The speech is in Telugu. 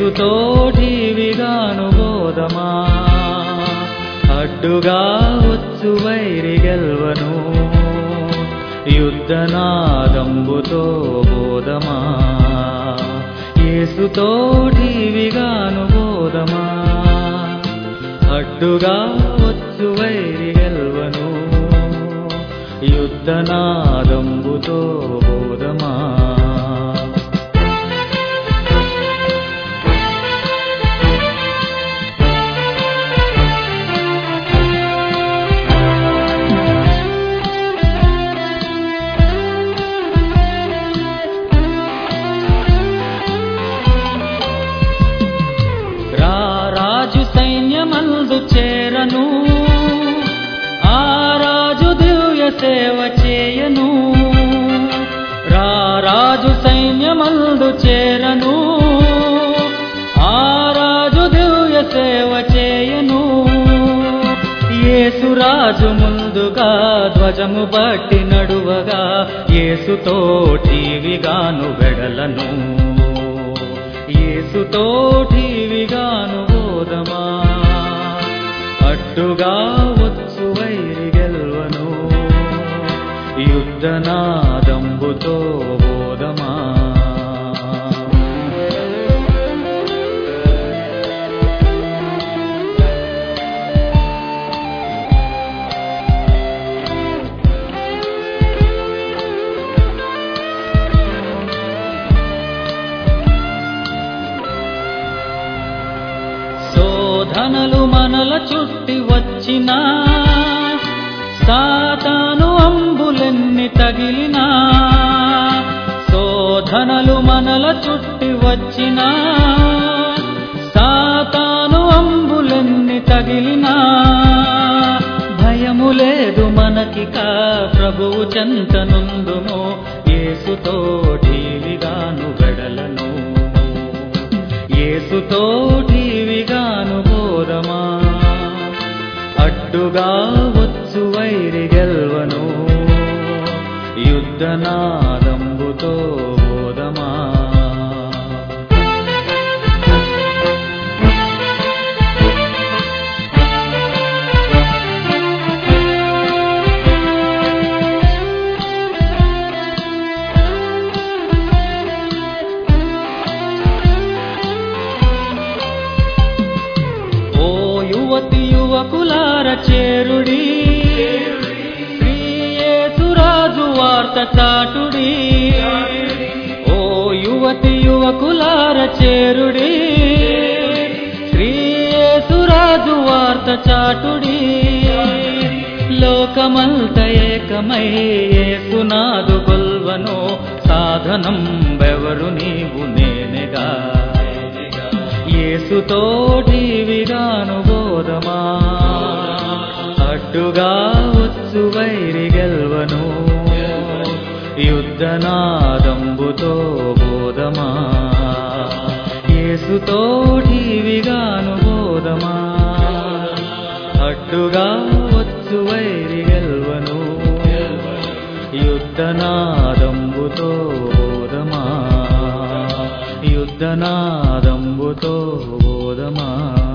యేసుతోటివిగాను బోధమా అడ్డుగా వచ్చు వైరి గెల్వను యుద్ధనాదంబుతో బోధమా యేసుతోటివిగాను బోధమా అడ్డుగా వచ్చు వైరి గెల్వను యుద్ధనాదంబుతో బోధమా రా రాజు సైన్యమందు చేరను ఆ రాజు దివ్య సేవ చేయను రా రాజు సైన్యమందు చేరను ఆ రాజు దివ్య సేవ చేయను యేసురాజు ముందుగా ధ్వజము బట్టి నడువగా యేసుతోటివిగాను వెడలను యేసుతోటివిగాను బోధమా అడ్డుగా వచ్చు వైరి గెల్వను యుద్ధనాదంబుతో బోధమా శోధనలు మనల చుట్టి వచ్చినా సాతాను అంబులెన్ని తగిలినా శోధనలు మనల చుట్టి వచ్చినా సాతాను అంబులెన్ని తగిలినా భయము లేదు మనకిక ప్రభువు చెంతనుందుము యేసుతోటివిగాను వెడలను యేసుతోటివిగాను బోధమా అడ్డుగా వచ్చు వైరి గెల్వను యుద్ధనాదంబుతో బోధమా ఓ యువతి యువకులార చేరుడి శ్రీయేసురాజు వార్త చాటుడి ఓ యువతి యువకులార చేరుడి శ్రీయేసురాజు వార్త చాటుడి లోకమంత ఏకమై ఏసునాదు గొల్వను సాధనం బెవరు నీవు నేనెగా యేసుతోటివిగాను బోధమా అడ్డుగా వచ్చు వైరి గెల్వను యుద్ధనాదంబుతో బోధమా యేసుతోటివిగాను బోధమా అడ్డుగా వచ్చు వైరి గెల్వను యుద్ధనాదంబుతో బోధమా యుద్ధనాదంబుతో బోధమా